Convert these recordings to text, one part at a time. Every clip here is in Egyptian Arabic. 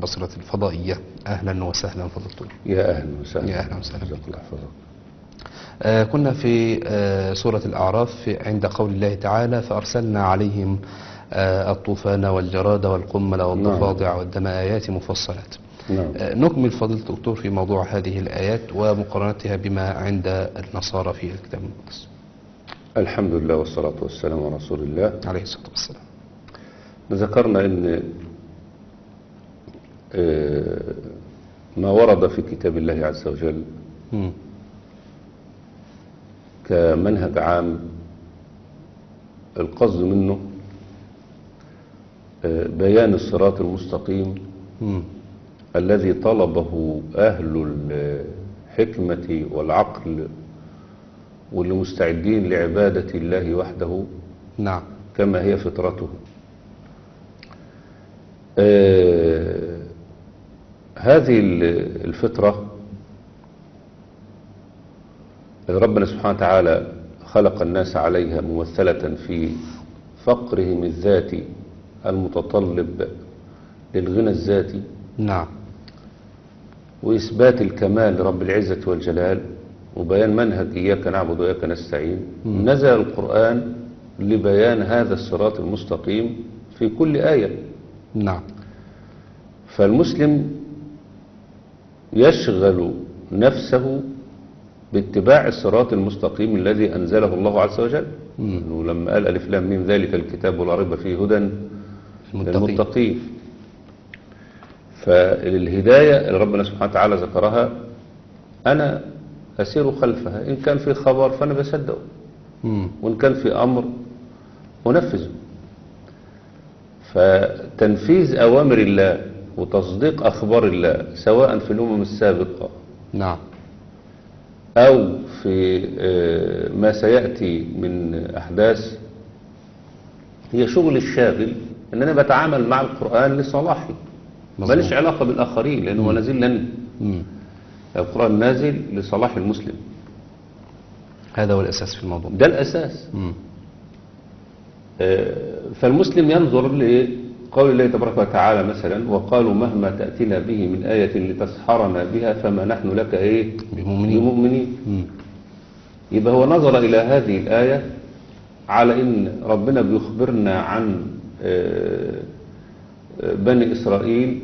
البصرة الفضائية أهلا وسهلا فضلتم يا أهلا وسهلا يا أهلا وسهلا. جزاك الله يحفظك آه، كنا في آه، سورة الأعراف في- عند قول الله تعالى فأرسلنا عليهم آه، الطوفان والجراد والقمل والضفادع والدم آيات مفصلات نعم آه، نكمل فضيلة الدكتور في موضوع هذه الآيات ومقارنتها بما عند النصارى في الكتاب المقدس الحمد لله والصلاة والسلام على رسول الله عليه الصلاة والسلام ذكرنا ان آه، ما ورد في كتاب الله عز وجل مم. كمنهج عام القصد منه آه، بيان الصراط المستقيم مم. الذي طلبه أهل الحكمة والعقل واللي مستعدين لعبادة الله وحده نعم كما هي فطرته آه هذه ال- الفطرة اللي ربنا سبحانه وتعالى خلق الناس عليها ممثلة في فقرهم الذاتي المتطلب للغنى الذاتي نعم وإثبات الكمال لرب العزة والجلال وبيان منهج إياك نعبد وإياك نستعين نزل القرآن لبيان هذا الصراط المستقيم في كل آية نعم فالمسلم يشغل نفسه باتباع الصراط المستقيم الذي أنزله الله عز وجل إنه لما قال ألف لام ميم ذلك الكتاب لا ريب فيه هدى المتقين للمتقين فالهداية اللي ربنا سبحانه وتعالى ذكرها أنا أسير خلفها إن كان في خبر فأنا بصدقه مم. وإن كان في أمر أنفذه فتنفيذ أوامر الله وتصديق أخبار الله سواء في الأمم السابقة نعم أو في آه، ما سيأتي من أحداث هي شغل الشاغل أن أنا بتعامل مع القرآن لصلاحي مظبوط. ماليش علاقة بالآخرين لأنه هو نازل لنا مم. القرآن نازل لصلاح المسلم هذا هو الأساس في الموضوع ده الأساس مم. آه، فالمسلم ينظر لقول الله تبارك وتعالى مثلا وقالوا مهما تأتينا به من آية لتسحرنا بها فما نحن لك إيه بمؤمنين. بمؤمنين مم. يبقى هو نظر إلى هذه الآية على إن ربنا بيخبرنا عن آه، آه، بني إسرائيل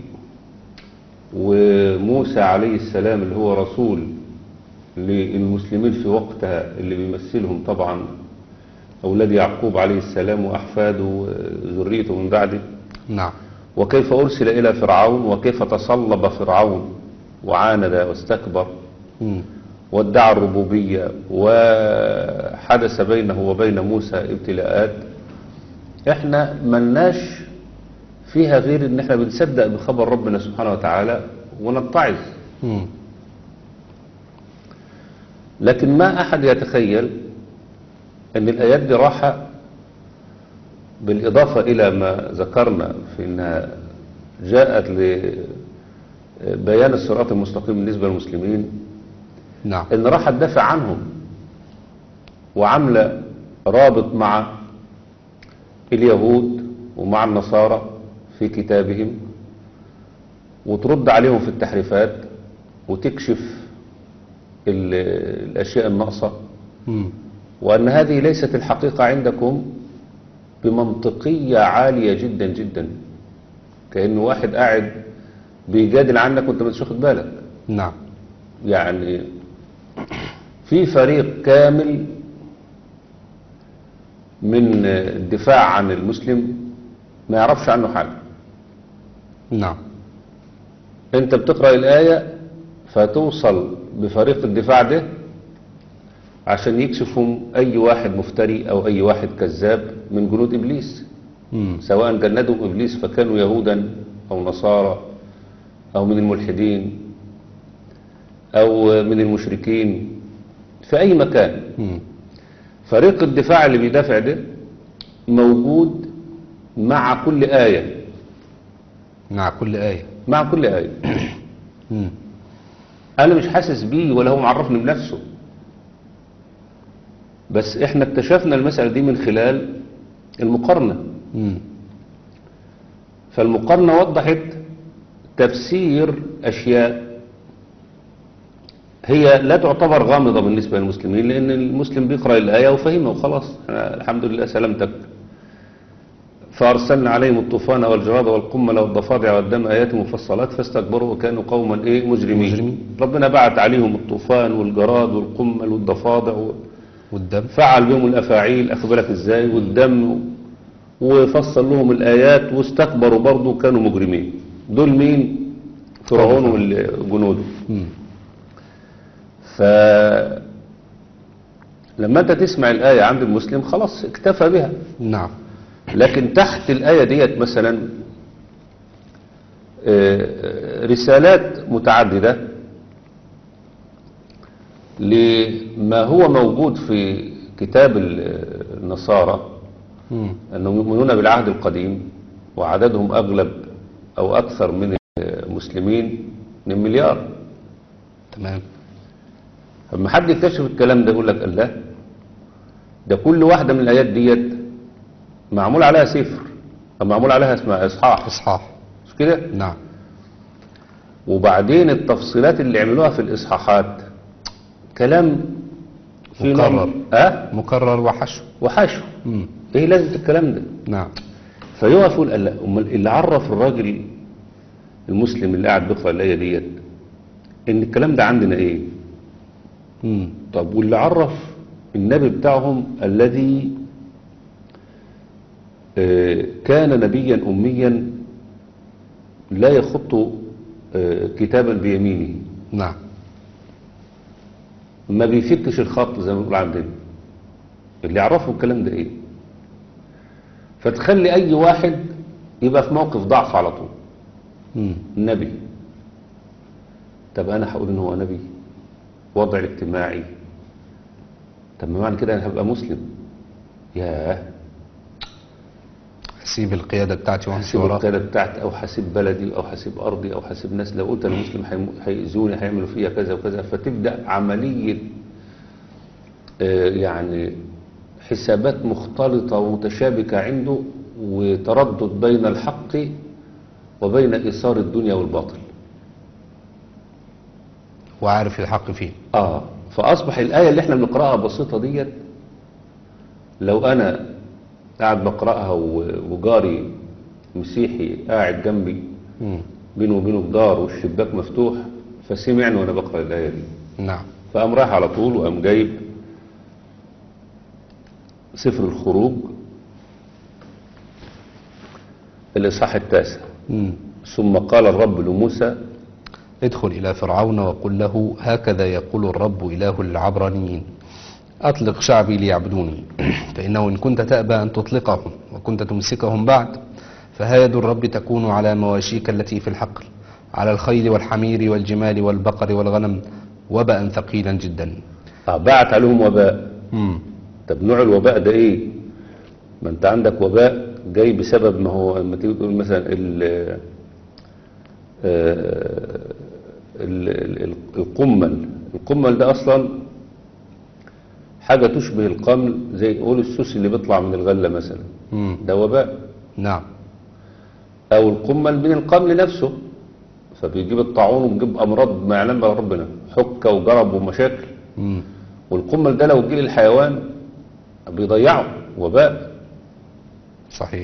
وموسى عليه السلام اللي هو رسول للمسلمين في وقتها اللي بيمثلهم طبعا أولاد يعقوب عليه السلام وأحفاده وذريته من بعده نعم وكيف أرسل إلى فرعون وكيف تصلب فرعون وعاند واستكبر مم. وادعى الربوبية وحدث بينه وبين موسى ابتلاءات احنا ملناش فيها غير ان احنا بنصدق بخبر ربنا سبحانه وتعالى ونتعظ مم. لكن ما احد يتخيل ان الايات دي راحة بالاضافة الى ما ذكرنا في انها جاءت لبيان الصراط المستقيم بالنسبة للمسلمين نعم ان راح تدافع عنهم وعامله رابط مع اليهود ومع النصارى في كتابهم وترد عليهم في التحريفات وتكشف ال- الاشياء الناقصه مم. وان هذه ليست الحقيقه عندكم بمنطقيه عاليه جدا جدا كأن واحد قاعد بيجادل عنك وانت مش واخد بالك نعم يعني في فريق كامل من الدفاع عن المسلم ما يعرفش عنه حاجة نعم انت بتقرأ الآية فتوصل بفريق الدفاع ده عشان يكشفهم اي واحد مفتري او اي واحد كذاب من جنود ابليس مم. سواء جندهم ابليس فكانوا يهودا او نصارى او من الملحدين او من المشركين في اي مكان مم. فريق الدفاع اللي بيدافع ده موجود مع كل آية مع كل آية مع كل آية مم. أنا مش حاسس بيه ولا هو معرفني بنفسه بس احنا اكتشفنا المسألة دي من خلال المقارنة مم. فالمقارنة وضحت تفسير أشياء هي لا تعتبر غامضة بالنسبة للمسلمين لأن المسلم بيقرأ الآية وفهمها وخلاص أنا الحمد لله سلامتك فأرسلنا عليهم الطوفان والجراد والقمل والضفادع والدم آيات مفصلات فاستكبروا وكانوا قوما إيه مجرمين, مجرمين. ربنا بعت عليهم الطوفان والجراد والقمل والضفادع و... والدم فعل بهم الأفاعيل أخد بالك إزاي والدم وفصل لهم الآيات واستكبروا برضو كانوا مجرمين دول مين فرعون وجنوده مم. ف لما انت تسمع الآية عند المسلم خلاص اكتفى بها نعم لكن تحت الآية ديت مثلا آه، رسالات متعددة لما هو موجود في كتاب ال- النصارى مم. أنهم يؤمنون بالعهد القديم وعددهم أغلب أو أكثر من المسلمين من مليار تمام لما حد يكتشف الكلام ده يقول لك الله ده كل واحدة من الآيات ديت معمول عليها سفر أو معمول عليها اسمها إصحاح إصحاح مش كده نعم وبعدين التفصيلات اللي عملوها في الإصحاحات كلام في نوع- مكرر. أه مكرر وحشو وحشو مم. إيه لازم الكلام ده نعم فيقف يقول الله أمال اللي عرف الراجل المسلم اللي قاعد بيقرأ الآية ديت إن الكلام ده عندنا إيه مم. طب واللي عرف النبي بتاعهم الذي آه، كان نبيا أميا لا يخط آه، كتابا بيمينه نعم ما بيفكش الخط زي ما بنقول عندنا اللي يعرفه الكلام ده ايه فتخلي اي واحد يبقى في موقف ضعف على طول مم. نبي طب انا هقول ان هو نبي وضع الاجتماعي طب ما معنى كده انا هبقى مسلم ياه أسيب القيادة بتاعتي وأمشي هسيب وراها القيادة بتاعتي او هسيب بلدي او هسيب ارضي او هسيب ناس لو قلت انا مسلم هيم- هيأذوني هيعملوا فيا كذا وكذا فتبدأ عملية آه، يعني حسابات مختلطة ومتشابكة عنده وتردد بين الحق وبين إيثار الدنيا والباطل وعارف الحق فين آه فأصبح الآية اللي احنا بنقرأها بسيطة ديت لو أنا قاعد بقرأها و- وجاري مسيحي قاعد جنبي مم. بينه وبينه جدار والشباك مفتوح فسمعني وأنا بقرأ الآية دي نعم فقام رايح على طول وقام جايب سفر الخروج الإصحاح التاسع مم. ثم قال الرب لموسى ادخل إلى فرعون وقل له هكذا يقول الرب إله العبرانيين أطلق شعبي ليعبدوني فإنه إن كنت تأبى أن تطلقهم وكنت تمسكهم بعد فهيد الرب تكون على مواشيك التي في الحقل على الخيل والحمير والجمال والبقر والغنم وباء ثقيلا جدا آه، بعت عليهم وباء مم. طب نوع الوباء ده ايه ما انت عندك وباء جاي بسبب ما هو لما تيجي تقول مثلا ال آه، ال- ال- ال- القمل القمل ده اصلا حاجة تشبه القمل زي قول السوس اللي بيطلع من الغلة مثلا مم. ده وباء نعم او القمل من القمل نفسه فبيجيب الطاعون وبيجيب امراض ما يعلم بها ربنا حكة وجرب ومشاكل مم. والقمل ده لو جه للحيوان بيضيعه وباء صحيح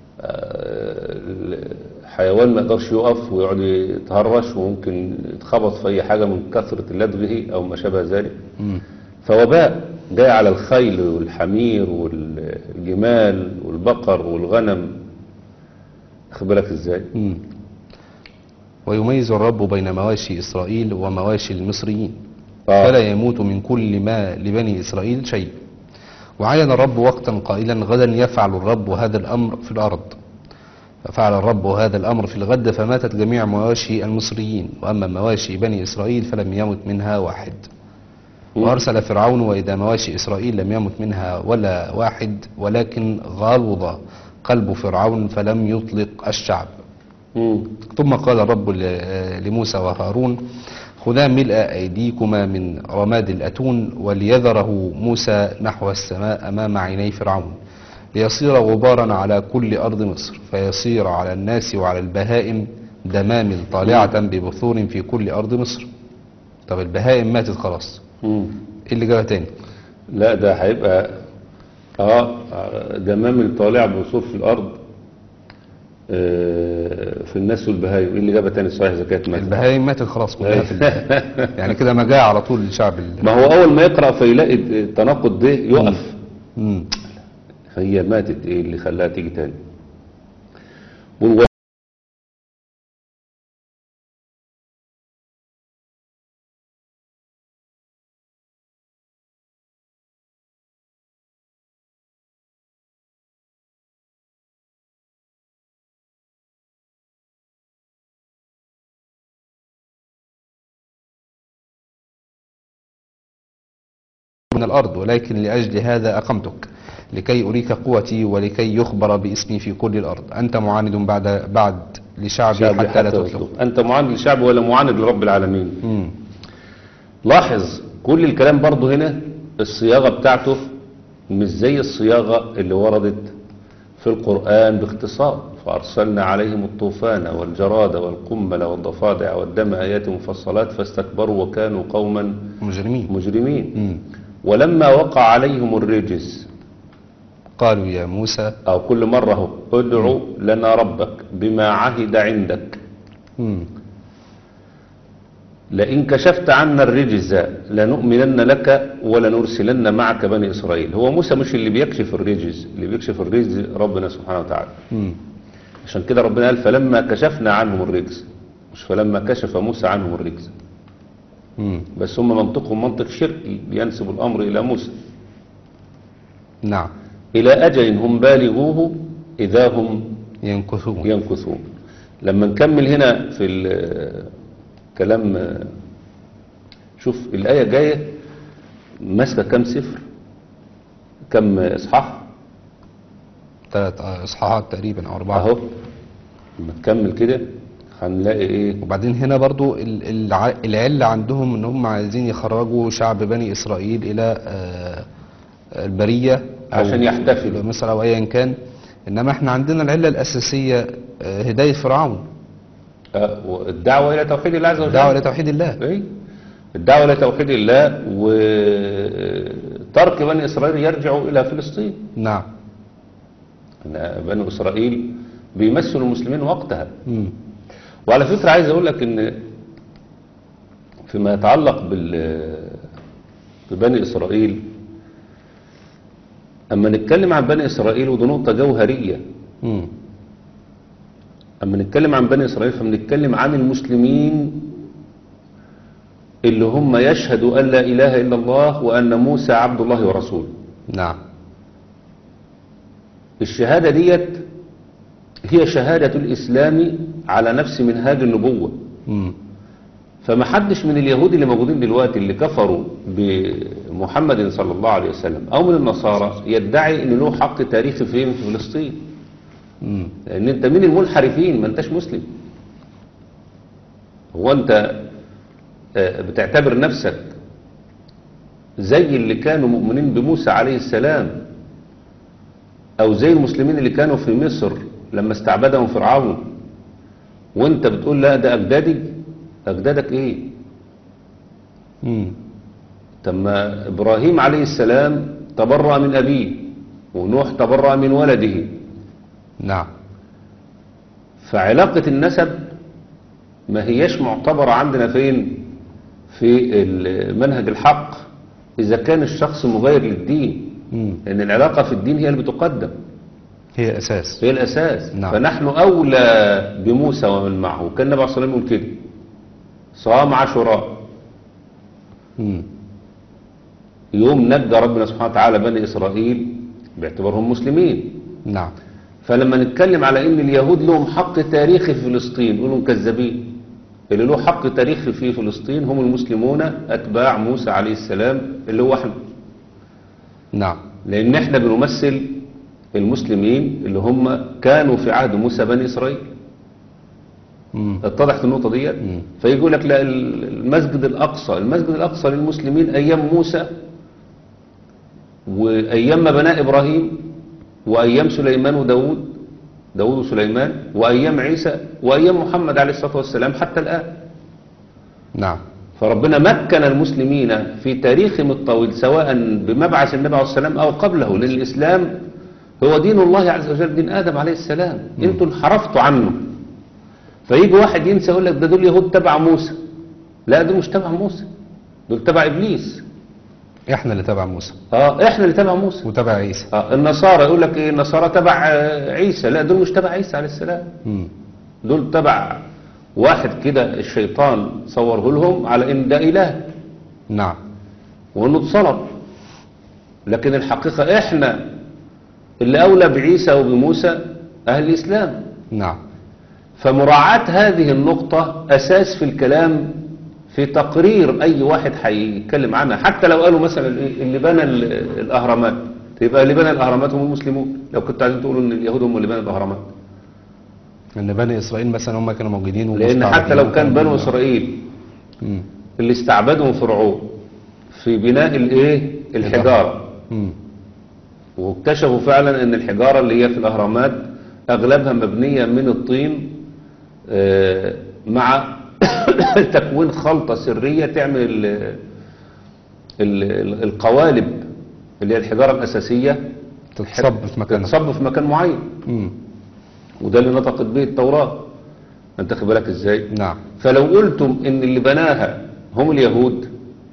الحيوان ما يقدرش يقف ويقعد يتهرش وممكن يتخبط في اي حاجه من كثره لدغه او ما شابه ذلك مم. فوباء جاي على الخيل والحمير والجمال والبقر والغنم خد بالك ازاي مم. ويميز الرب بين مواشي إسرائيل ومواشي المصريين آه. فلا يموت من كل ما لبني إسرائيل شيء وعين الرب وقتا قائلا غدا يفعل الرب هذا الأمر في الأرض ففعل الرب هذا الأمر في الغد فماتت جميع مواشي المصريين وأما مواشي بني إسرائيل فلم يمت منها واحد وأرسل فرعون وإذا مواشي إسرائيل لم يمت منها ولا واحد ولكن غلظ قلب فرعون فلم يطلق الشعب مم. ثم قال الرب ل- لموسى وهارون خذا ملء أيديكما من رماد الأتون وليذره موسى نحو السماء أمام عيني فرعون ليصير غبارا على كل أرض مصر فيصير على الناس وعلى البهائم دمامل طالعة ببثور في كل أرض مصر طب البهائم ماتت خلاص مم. ايه اللي جابها تاني لا ده هيبقى اه دمامل طالع بصور في الارض آه، في الناس والبهايم ايه اللي جابها تاني صحيح زكاة مال البهائم ماتت خلاص كلها في ال- يعني كده مجاعة على طول للشعب ال- ما هو اول ما يقرأ فيلاقي التناقض ده يقف مم. هي ماتت ايه اللي خلاها تيجي تاني والو- من الأرض ولكن لأجل هذا أقمتك لكي أريك قوتي ولكي يخبر باسمي في كل الأرض أنت معاند بعد بعد لشعبي شعبي حتى لا حتى تطلق يطلق. انت معاند للشعب ولا معاند لرب العالمين مم. لاحظ كل الكلام برضو هنا الصياغة بتاعته مش زي الصياغة اللي وردت في القرآن باختصار فأرسلنا عليهم الطوفان والجراد والقمل والضفادع والدم آيات مفصلات فاستكبروا وكانوا قوما مجرمين مجرمين مم. ولما وقع عليهم الرجز قالوا يا موسى أو كل مرة هو ادعوا لنا ربك بما عهد عندك مم. لئن كشفت عنا الرجز لنؤمنن لك ولنرسلن معك بني إسرائيل هو موسى مش اللي بيكشف الرجز اللي بيكشف الرجز ربنا سبحانه وتعالى مم. عشان كده ربنا قال فلما كشفنا عنهم الرجز مش فلما كشف موسى عنهم الرجز مم. بس هم منطقهم منطق شركي بينسب الأمر إلى موسى نعم إلى أجل هم بالغوه إذا هم ينكثون ينكثون لما نكمل هنا في الكلام شوف الآية جاية ماسكة كم سفر كم إصحاح ثلاث إصحاحات تقريبا أو أربعة أهو لما تكمل كده هنلاقي إيه وبعدين هنا برضو ال- الع- العلة عندهم ان هم عايزين يخرجوا شعب بني اسرائيل الى آه، البرية أو عشان يحتفلوا. إلى مصر او ايا كان انما احنا عندنا العلة الاساسية آه، هداية فرعون آه، الدعوة إلى توحيد الله عز وجل الدعوة الى توحيد الله إيه؟ الدعوة إلى توحيد الله وترك بني إسرائيل يرجعوا إلى فلسطين نعم أن بني إسرائيل بيمثلوا المسلمين وقتها مم. وعلى فكرة عايز أقول لك إن فيما يتعلق بال ببني إسرائيل أما نتكلم عن بني إسرائيل ودي نقطة جوهرية مم. أما نتكلم عن بني إسرائيل فبنتكلم عن المسلمين اللي هم يشهدوا أن لا إله إلا الله وأن موسى عبد الله ورسوله نعم الشهادة ديت هي شهادة الإسلام على نفس منهاج النبوة مم. فما حدش من اليهود اللي موجودين دلوقتي اللي كفروا بمحمد صلى الله عليه وسلم أو من النصارى يدعي أن له حق تاريخي فين في فلسطين مم. لأن أنت من المنحرفين ما أنتش مسلم هو أنت آه، بتعتبر نفسك زي اللي كانوا مؤمنين بموسى عليه السلام أو زي المسلمين اللي كانوا في مصر لما استعبدهم فرعون وانت بتقول لا ده أجدادي أجدادك إيه مم. طب ما إبراهيم عليه السلام تبرأ من أبيه ونوح تبرأ من ولده نعم فعلاقة النسب ما هيش معتبرة عندنا فين في المنهج الحق إذا كان الشخص مغير للدين مم. لأن العلاقة في الدين هي اللي بتقدم هي اساس هي الأساس نعم. فنحن أولى بموسى ومن معه كان النبي عليه الصلاة والسلام يقول كده صام عاشوراء مم. يوم نجى ربنا سبحانه وتعالى بني إسرائيل باعتبارهم مسلمين نعم فلما نتكلم على ان اليهود لهم حق تاريخي في فلسطين يقولوا كذابين اللي له حق تاريخي في فلسطين هم المسلمون اتباع موسى عليه السلام اللي هو احنا نعم لان احنا بنمثل المسلمين اللي هم كانوا في عهد موسى بني اسرائيل مم. اتضحت النقطه ديت مم. فيقول لك لا المسجد الاقصى المسجد الاقصى للمسلمين ايام موسى وايام ما بناه ابراهيم وايام سليمان وداود داود وسليمان وأيام عيسى وأيام محمد عليه الصلاة والسلام حتى الآن نعم فربنا مكن المسلمين في تاريخهم الطويل سواء بمبعث النبي عليه السلام أو قبله لأن الإسلام هو دين الله عز وجل دين آدم عليه السلام انتوا انحرفتوا عنه فيجي واحد ينسى يقول لك ده دول يهود تبع موسى لا دول مش تبع موسى دول تبع إبليس احنا اللي تبع موسى اه احنا اللي تبع موسى وتبع عيسى آه النصارى يقول لك ايه النصارى تبع آه، عيسى لا دول مش تبع عيسى عليه السلام مم. دول تبع واحد كده الشيطان صوره لهم على ان ده اله نعم وانه اتصلب لكن الحقيقة احنا اللي اولى بعيسى وبموسى اهل الاسلام نعم فمراعاة هذه النقطة اساس في الكلام في تقرير اي واحد هيتكلم عنها حتى لو قالوا مثلا إيه اللي بنى ال- الاهرامات يبقى اللي بنى الاهرامات هم المسلمون لو كنتوا عايزين تقولوا ان اليهود هم اللي بنوا الاهرامات ان بني اسرائيل مثلا هم كانوا موجودين لان حتى ومستعبدين لو كان وكانوا- بنو اسرائيل مم. اللي استعبدهم فرعون في بناء الايه الحجاره مم. واكتشفوا فعلا ان الحجاره اللي هي في الاهرامات اغلبها مبنيه من الطين آه، مع تكوين خلطه سريه تعمل ال ال ال القوالب اللي هي الحجاره الاساسيه تتصب في مكانها تتصب في مكان معين مم. وده اللي نطقت به التوراه انت خد بالك ازاي نعم فلو قلتم ان اللي بناها هم اليهود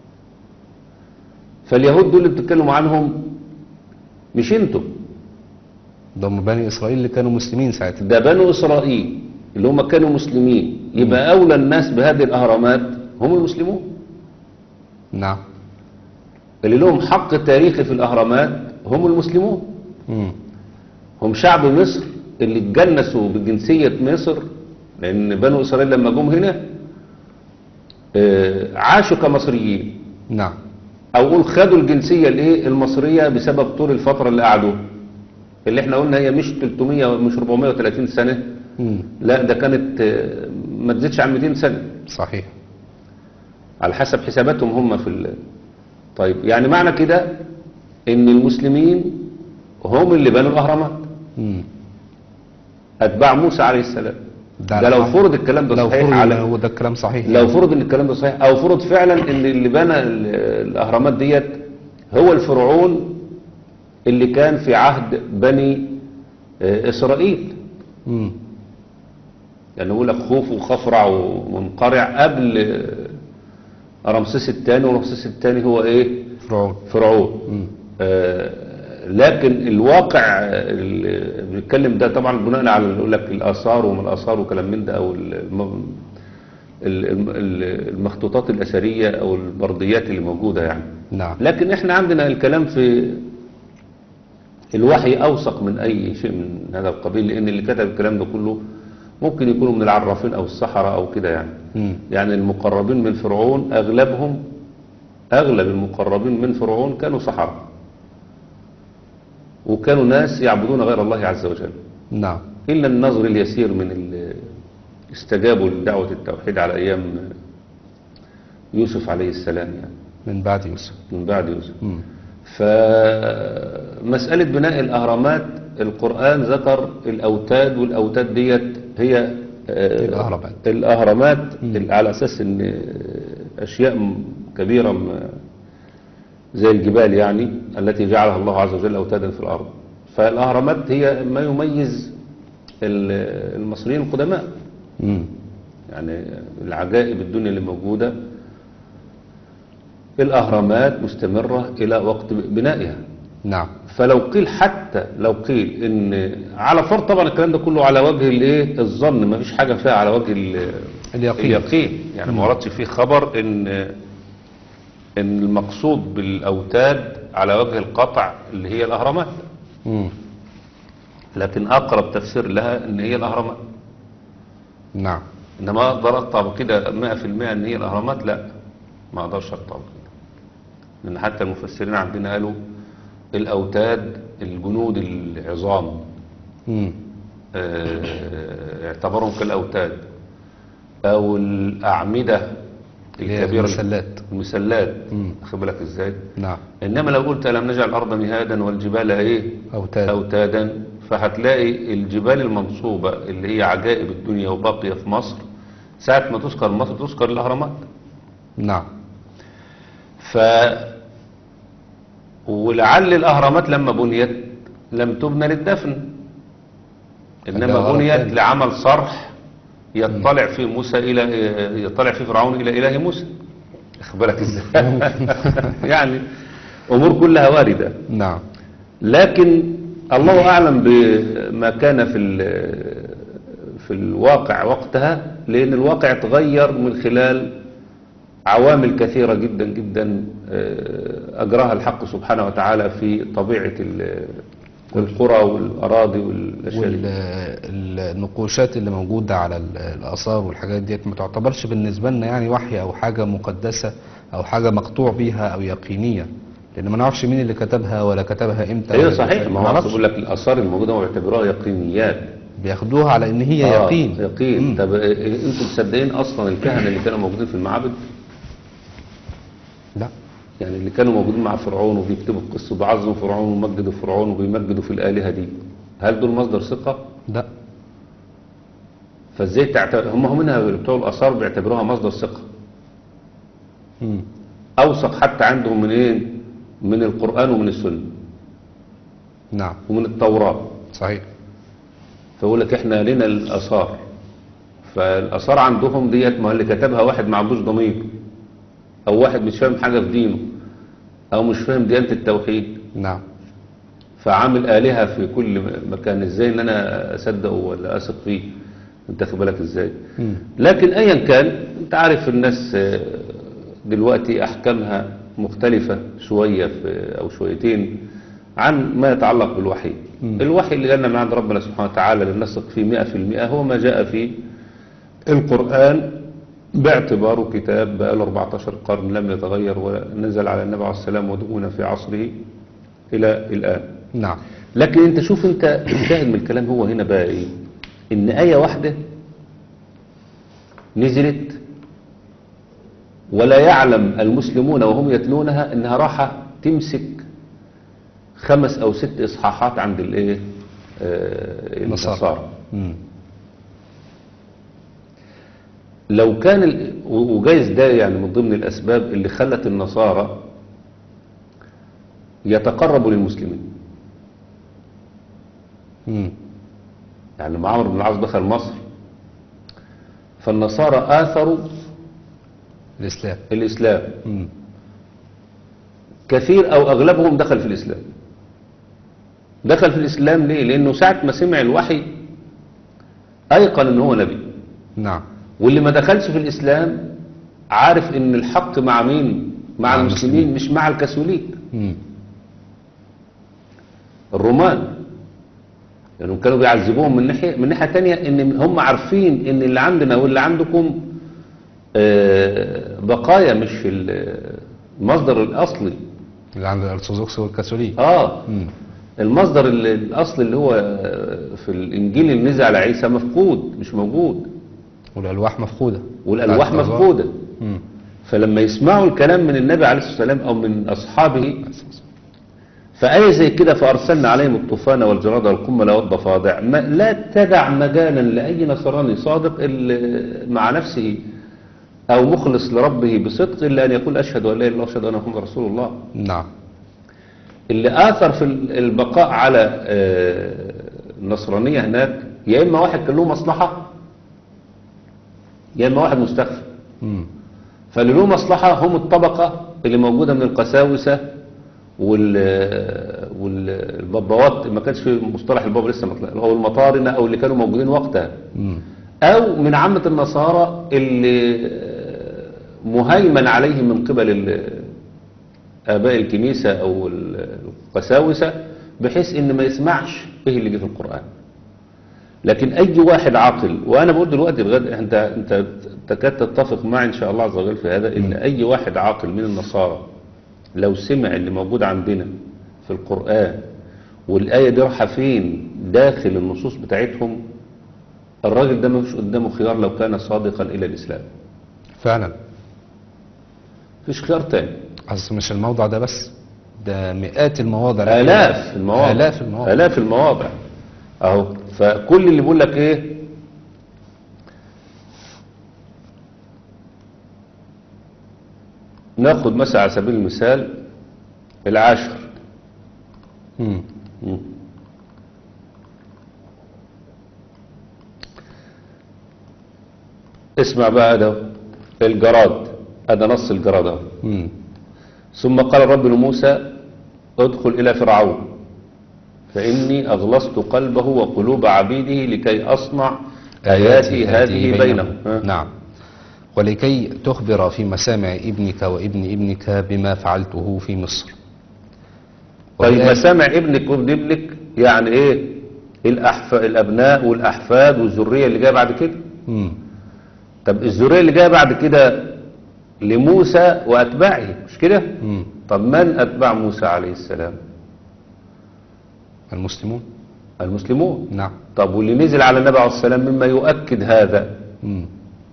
فاليهود دول اللي بتتكلموا عنهم مش انتوا ده هم بني اسرائيل اللي كانوا مسلمين ساعتها ده بنو اسرائيل اللي هم كانوا مسلمين يبقى اولى الناس بهذه الاهرامات هم المسلمون نعم اللي لهم حق تاريخي في الاهرامات هم المسلمون مم. هم شعب مصر اللي اتجنسوا بجنسية مصر لان بنو اسرائيل لما جم هنا آه، عاشوا كمصريين نعم او قول خدوا الجنسية الايه المصرية بسبب طول الفترة اللي قعدوا اللي احنا قلنا هي مش 300 مش 430 سنة مم. لا ده كانت آه، ما تزيدش عن 200 سنة صحيح على حسب حساباتهم هم في ال... طيب يعني معنى كده ان المسلمين هم اللي بنوا الاهرامات مم. اتباع موسى عليه السلام ده ده لو الحق. فرض الكلام ده لو صحيح فرض على هو ده الكلام صحيح لو فرض ان الكلام ده صحيح او فرض فعلا ان اللي بنى ال- الاهرامات ديت هو الفرعون اللي كان في عهد بني آه، اسرائيل مم. يعني يقول لك خوف وخفرع ومنقرع قبل آه، رمسيس الثاني ورمسيس الثاني هو ايه فرعون فرعون مم. آه، لكن الواقع آه، اللي بنتكلم ده طبعا بناء على اللي يقول لك الاثار وما الاثار وكلام من ده او الم- ال- الم- ال- المخطوطات الاثريه او البرديات اللي موجوده يعني نعم لكن احنا عندنا الكلام في الوحي اوثق من اي شيء من هذا القبيل لان اللي كتب الكلام ده كله ممكن يكونوا من العرافين او السحرة او كده يعني مم. يعني المقربين من فرعون اغلبهم اغلب المقربين من فرعون كانوا سحرة وكانوا ناس يعبدون غير الله عز وجل نعم إلا النظر اليسير من اللي استجابوا لدعوة التوحيد على أيام يوسف عليه السلام يعني من بعد يوسف من بعد يوسف مم. فمسألة بناء الأهرامات القرآن ذكر الأوتاد والأوتاد ديت هي آه، الأهرامات. الأهرامات مم. ال- على أساس أن آه، أشياء م- كبيرة م- زي الجبال يعني التي جعلها الله عز وجل أوتادا في الأرض فالأهرامات هي ما يميز ال- المصريين القدماء مم. يعني العجائب الدنيا اللي موجودة الأهرامات مستمرة إلى وقت بنائها نعم فلو قيل حتى لو قيل ان على فرض طبعا الكلام ده كله على وجه الايه الظن ما فيش حاجه فيها على وجه ال- اليقين. اليقين يعني ما وردش فيه خبر ان ان المقصود بالاوتاد على وجه القطع اللي هي الاهرامات مم. لكن اقرب تفسير لها ان هي الاهرامات نعم انما اقدر اقطع كده 100% ان هي الاهرامات لا ما اقدرش اقطع كده لان حتى المفسرين عندنا قالوا الاوتاد الجنود العظام مم. آه، اعتبرهم كالاوتاد او الاعمده اللي هي الكبيره المسلات. المسلات مم. واخد بالك ازاي نعم انما لو قلت الم نجعل الارض مهادا والجبال ايه أوتاد اوتادا فهتلاقي الجبال المنصوبة اللي هي عجائب الدنيا وباقية في مصر ساعة ما تذكر مصر تذكر الأهرامات نعم ف ولعل الأهرامات لما بنيت لم تبنى للدفن ده إنما غلط بنيت تاني. لعمل صرح يطلع فيه موسى إلى يطلع فيه فرعون إلى إله موسى واخد بالك إزاي يعني أمور كلها واردة نعم لكن الله أعلم بما كان في ال- في الواقع وقتها لأن الواقع تغير من خلال عوامل كثيرة جدا جدا آه، أجراها الحق سبحانه وتعالى في طبيعة ال- القرى والأراضي والأشياء دي. والنقوشات اللي موجودة على ال- الآثار والحاجات ديت ما تعتبرش بالنسبة لنا يعني وحي أو حاجة مقدسة أو حاجة مقطوع بيها أو يقينية لأن ما نعرفش مين اللي كتبها ولا كتبها إمتى ايوه ولا صحيح ما ما هو نعرفش بقول لك الآثار الموجودة ما بيعتبروها يقينيات بياخدوها على إن هي آه، يقين يقين مم. طب آه، انتوا مصدقين أصلا الكهنة اللي كانوا موجودين في المعابد لا يعني اللي كانوا موجودين مع فرعون وبيكتبوا القصة وبيعظموا فرعون ومجدوا فرعون وبيمجدوا في الآلهة دي هل دول مصدر ثقة؟ لا فازاي تعتبر هم هم منها بتوع الآثار بيعتبروها مصدر ثقة مم. أوثق حتى عندهم من إيه؟ من القرآن ومن السنة نعم ومن التوراة صحيح فيقول لك إحنا لنا الآثار فالآثار عندهم ديت ما هو اللي كتبها واحد ما عندوش ضمير أو واحد مش فاهم حاجة في دينه أو مش فاهم ديانة التوحيد نعم فعامل آلهة في كل مكان ازاي ان انا اصدقه ولا اثق فيه انت خد بالك ازاي مم. لكن ايا كان انت عارف الناس آه، دلوقتي احكامها مختلفة شوية في او شويتين عن ما يتعلق بالوحي مم. الوحي اللي جانا من عند ربنا سبحانه وتعالى اللي نثق فيه مئة في المئة هو ما جاء في القرآن باعتباره كتاب بقاله 14 قرن لم يتغير ونزل على النبي عليه السلام ودون في عصره إلى الآن نعم لكن انت شوف انت الشاهد من الكلام هو هنا بقى ايه ان آية واحدة نزلت ولا يعلم المسلمون وهم يتلونها انها راحة تمسك خمس او ست اصحاحات عند الايه آه، النصارى مم. لو كان ال... و- وجايز ده يعني من ضمن الاسباب اللي خلت النصارى يتقربوا للمسلمين مم. يعني لما عمرو بن العاص دخل مصر فالنصارى آثروا الإسلام الإسلام مم. كثير أو أغلبهم دخل في الإسلام دخل في الإسلام ليه؟ لأنه ساعة ما سمع الوحي أيقن أنه هو نبي نعم واللي ما دخلش في الإسلام عارف أن الحق مع مين؟ مع مع المسلمين مش مع الكاثوليك مم. الرومان لأنهم كانوا بيعذبوهم من ناحية من ناحية تانية إن هم عارفين إن اللي عندنا واللي عندكم آه، بقايا مش ال- المصدر الأصلي اللي عند الأرثوذكس والكاثوليك آه مم. المصدر ال- الأصلي اللي هو آه، في الإنجيل اللي نزل على عيسى مفقود مش موجود والألواح مفقودة والألواح بتاعت الأزهار. مفقودة مم. فلما يسمعوا الكلام من النبي عليه الصلاة والسلام أو من أصحابه فآية زي كده فأرسلنا عليهم الطوفان والجراد والقمل والضفادع ما لا تدع مجالا لأي نصراني صادق إلا مع نفسه أو مخلص لربه بصدق إلا أن يقول أشهد أن لا إله إلا الله وأشهد أن محمد رسول الله نعم اللي آثر في البقاء على آه، النصرانية هناك يا إما واحد كان له مصلحة يا إما واحد مستخفي مم. فاللي له مصلحة هم الطبقة اللي موجودة من القساوسة وال والبابوات ما كانش في مصطلح البابا لسه ما طلع او المطارنة او اللي كانوا موجودين وقتها مم. او من عامة النصارى اللي مهيمن عليهم من قبل ال- اباء الكنيسة او القساوسة بحيث ان ما يسمعش ايه اللي جه في القرآن لكن اي واحد عاقل وانا بقول دلوقتي بغد انت انت تكاد تتفق معي ان شاء الله عز وجل في هذا ان اي واحد عاقل من النصارى لو سمع اللي موجود عندنا في القرآن والآية دي رايحة فين داخل النصوص بتاعتهم الراجل ده مفيش قدامه خيار لو كان صادقا إلى الإسلام فعلا مفيش خيار تاني أصل مش الموضع ده بس ده مئات المواضع آلاف المواضع آلاف المواضع آلاف المواضع اهو فكل اللي بيقول لك ايه ناخد مثلا على سبيل المثال العاشر مم. مم. اسمع بقى ده الجراد هذا نص الجراد اهو مم. ثم قال الرب لموسى ادخل إلى فرعون فإني أغلظت قلبه وقلوب عبيده لكي أصنع آياتي هذه بينهم ها. نعم ولكي تخبر في مسامع ابنك وابن ابنك بما فعلته في مصر طيب وبآية- مسامع ابنك وابن ابنك يعني ايه الأحف... الأبناء والأحفاد والذرية اللي جاية بعد كده مم. طب الذرية اللي جاية بعد كده لموسى وأتباعه مش كده مم. طب من أتباع موسى عليه السلام المسلمون المسلمون نعم طب واللي نزل على النبي عليه السلام مما يؤكد هذا مم.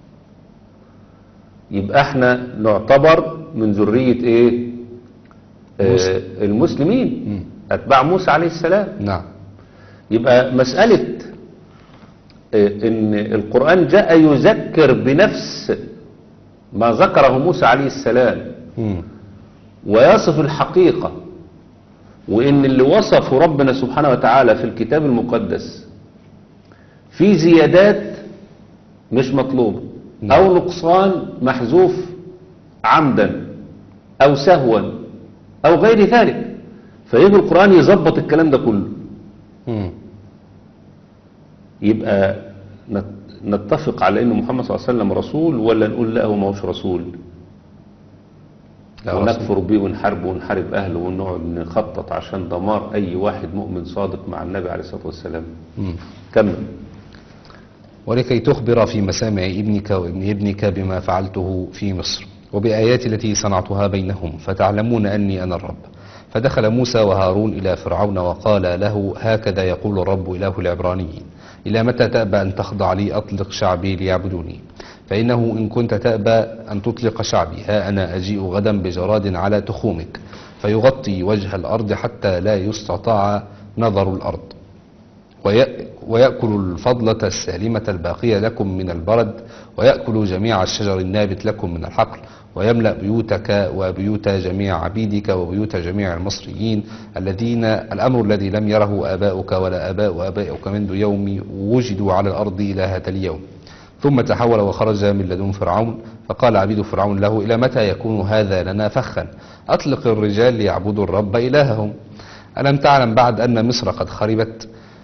يبقى احنا نعتبر من ذرية ايه موسى. آه المسلمين مم. اتباع موسى عليه السلام نعم يبقى مسألة آه ان القرآن جاء يذكر بنفس ما ذكره موسى عليه السلام مم. ويصف الحقيقة وإن اللي وصفه ربنا سبحانه وتعالى في الكتاب المقدس في زيادات مش مطلوبة نعم. أو نقصان محذوف عمدا أو سهوا أو غير ذلك فيجي القرآن يظبط الكلام ده كله مم. يبقى نت- نتفق على أن محمد صلى الله عليه وسلم رسول ولا نقول لا هو ما هوش رسول لا رسول. ونكفر بيه ونحاربه ونحارب أهله ونقعد نخطط عشان دمار أي واحد مؤمن صادق مع النبي عليه الصلاة والسلام مم. كمل ولكي تخبر في مسامع ابنك وابن ابنك بما فعلته في مصر وبآياتي التي صنعتها بينهم فتعلمون أني أنا الرب فدخل موسى وهارون إلى فرعون وقال له هكذا يقول الرب إله العبرانيين إلى متى تأبى أن تخضع لي أطلق شعبي ليعبدوني فإنه إن كنت تأبى أن تطلق شعبي ها أنا أجيء غدا بجراد على تخومك فيغطي وجه الأرض حتى لا يستطاع نظر الأرض ويأ- ويأكل الفضلة السالمة الباقية لكم من البرد ويأكل جميع الشجر النابت لكم من الحقل ويملأ بيوتك وبيوت جميع عبيدك وبيوت جميع المصريين الذين الأمر الذي لم يره آباؤك ولا آباء آبائك منذ يوم وجدوا على الأرض إلى هذا اليوم ثم تحول وخرج من لدن فرعون فقال عبيد فرعون له إلى متى يكون هذا لنا فخا أطلق الرجال ليعبدوا الرب إلههم ألم تعلم بعد أن مصر قد خربت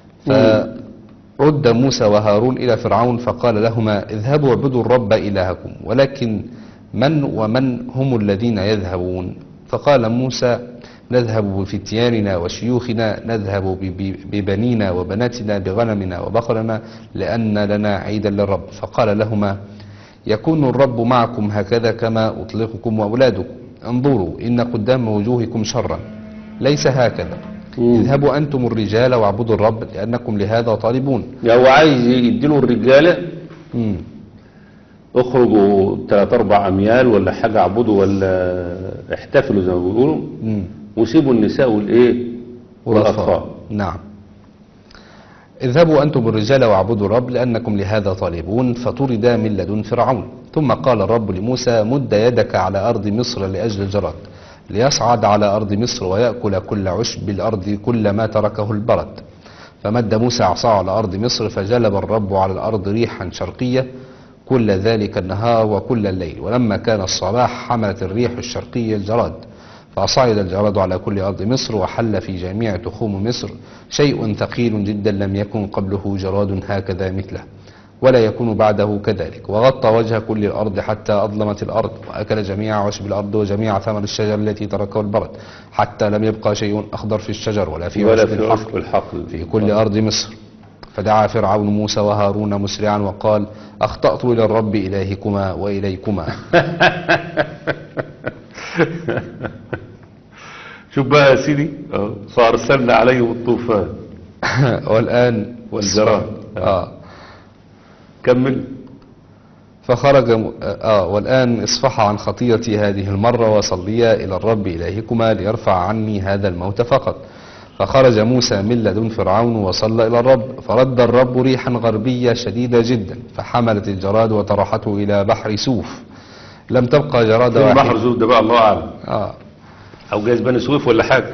فرد موسى وهارون إلى فرعون فقال لهما اذهبوا اعبدوا الرب إلهكم ولكن من ومن هم الذين يذهبون فقال موسى نذهب بفتياننا وشيوخنا نذهب بب- ببنينا وبناتنا بغنمنا وبقرنا لأن لنا عيدا للرب فقال لهما يكون الرب معكم هكذا كما أطلقكم وأولادكم انظروا إن قدام وجوهكم شرا ليس هكذا مم. اذهبوا أنتم الرجال واعبدوا الرب لأنكم لهذا طالبون لو عايز يديله الرجالة مم. اخرجوا ثلاث أربع أميال ولا حاجة اعبدوا ولا احتفلوا زي ما بيقولوا مم. وسيبوا النساء والإيه والأطفال نعم اذهبوا أنتم الرجال واعبدوا الرب لأنكم لهذا طالبون فطرد من لدن فرعون ثم قال الرب لموسى مد يدك على أرض مصر لأجل الجراد ليصعد على أرض مصر ويأكل كل عشب الأرض كل ما تركه البرد فمد موسى عصاه على أرض مصر فجلب الرب على الأرض ريحا شرقية كل ذلك النهار وكل الليل ولما كان الصباح حملت الريح الشرقية الجراد فصعد الجراد على كل أرض مصر وحل في جميع تخوم مصر شيء ثقيل جدا لم يكن قبله جراد هكذا مثله ولا يكون بعده كذلك وغطى وجه كل الأرض حتى أظلمت الأرض وأكل جميع عشب الأرض وجميع ثمر الشجر التي تركه البرد حتى لم يبقى شيء أخضر في الشجر ولا في ولا عشب في الحقل عشب الحقل في كل أرض مصر فدعا فرعون موسى وهارون مسرعا وقال أخطأت إلى الرب إلهكما وإليكما شوف بقى يا سيدي اه فأرسلنا عليهم الطوفان والآن والجراد. آه كمل فخرج م- آه والآن اصفح عن خطيئتي هذه المرة وصليا إلى الرب إلهكما ليرفع عني هذا الموت فقط فخرج موسى من لدن فرعون وصلى إلى الرب فرد الرب ريحا غربية شديدة جدا فحملت الجراد وطرحته إلى بحر سوف لم تبقى جرادة فين بحر واحدة زوف ده بقى الله اعلم آه او جايز بني سويف ولا حاجه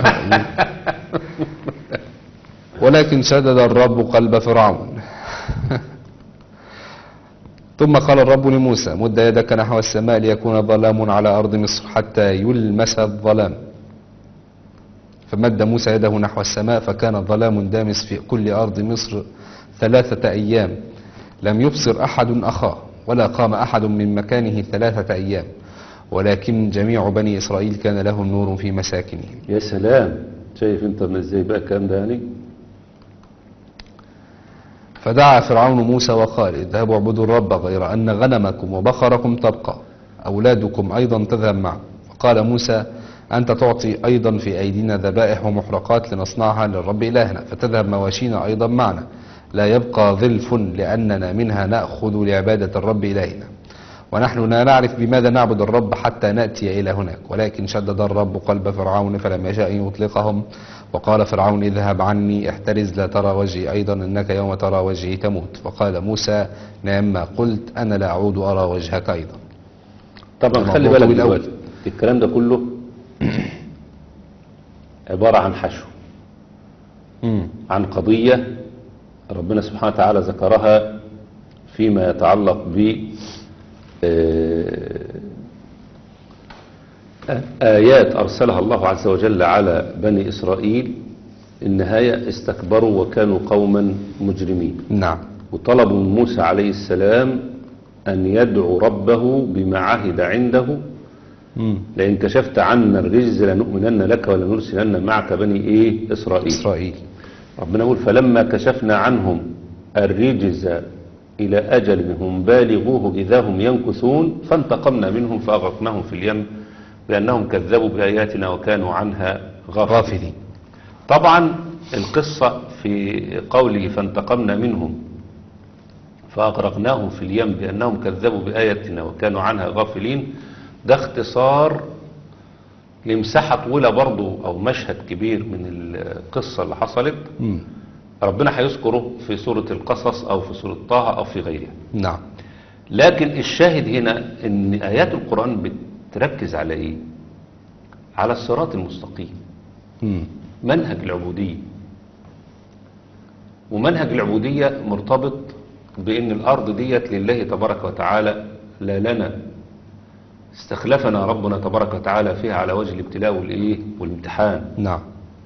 ولكن شدد الرب قلب فرعون ثم قال الرب لموسى مد يدك نحو السماء ليكون ظلام على أرض مصر حتى يلمس الظلام فمد موسى يده نحو السماء فكان ظلام دامس في كل أرض مصر ثلاثة أيام لم يبصر أحد أخاه ولا قام أحد من مكانه ثلاثة أيام ولكن جميع بني إسرائيل كان لهم نور في مساكنهم يا سلام شايف انت من ازاي بقى الكلام ده يعني فدعا فرعون موسى وقال اذهبوا اعبدوا الرب غير أن غنمكم وبقركم تبقى أولادكم أيضا تذهب معه فقال موسى أنت تعطي أيضا في أيدينا ذبائح ومحرقات لنصنعها للرب إلهنا فتذهب مواشينا أيضا معنا لا يبقى ظلف لأننا منها نأخذ لعبادة الرب إلهنا ونحن لا نعرف بماذا نعبد الرب حتى نأتي إلى هناك ولكن شدد الرب قلب فرعون فلم يشاء أن يطلقهم وقال فرعون اذهب عني احترز لا ترى وجهي أيضا إنك يوم ترى وجهي تموت فقال موسى نعم ما قلت أنا لا أعود أرى وجهك أيضا طبعا الموضوع خلي بالك طويل أوي. دلوقتي الكلام ده كله عبارة عن حشو مم. عن قضية ربنا سبحانه وتعالى ذكرها فيما يتعلق ب آه، آيات أرسلها الله عز وجل على بني إسرائيل النهاية استكبروا وكانوا قوما مجرمين نعم وطلبوا من موسى عليه السلام أن يدعو ربه بما عهد عنده مم. لئن كشفت عنا الرجز لنؤمنن لك ولنرسلن معك بني إيه إسرائيل إسرائيل ربنا يقول فلما كشفنا عنهم الرجز إلى أجل هم بالغوه إذا هم ينكثون فانتقمنا منهم فأغرقناهم في اليم بأنهم كذبوا بآياتنا وكانوا عنها غافلين غافلين طبعا القصة في قوله فانتقمنا منهم فأغرقناهم في اليم بأنهم كذبوا بآياتنا وكانوا عنها غافلين ده اختصار لمساحة طويلة برضو أو مشهد كبير من القصة اللي حصلت مم. ربنا هيذكره في سورة القصص أو في سورة طه أو في غيرها نعم لكن الشاهد هنا ان آيات القرآن بتركز على إيه على الصراط المستقيم مم. منهج العبودية ومنهج العبودية مرتبط بأن الأرض ديت لله تبارك وتعالى لا لنا استخلفنا ربنا تبارك وتعالى فيها على وجه الابتلاء والإيه والامتحان نعم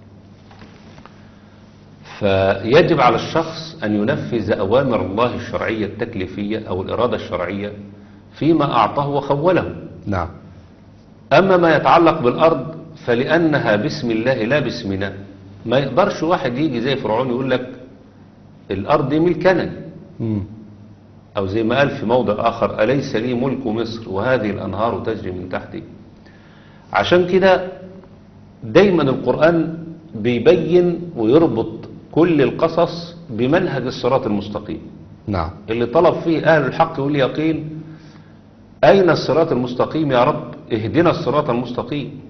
فيجب على الشخص أن ينفذ أوامر الله الشرعية التكليفية أو الإرادة الشرعية فيما أعطاه وخوله نعم أما ما يتعلق بالأرض فلأنها باسم الله لا باسمنا ما يقدرش واحد يجي زي فرعون يقول لك الأرض دي ملكنا مم. أو زي ما قال في موضع آخر أليس لي ملك مصر وهذه الأنهار تجري من تحتي عشان كده دايما القرآن بيبين ويربط كل القصص بمنهج الصراط المستقيم نعم اللي طلب فيه أهل الحق واليقين أين الصراط المستقيم يا رب اهدنا الصراط المستقيم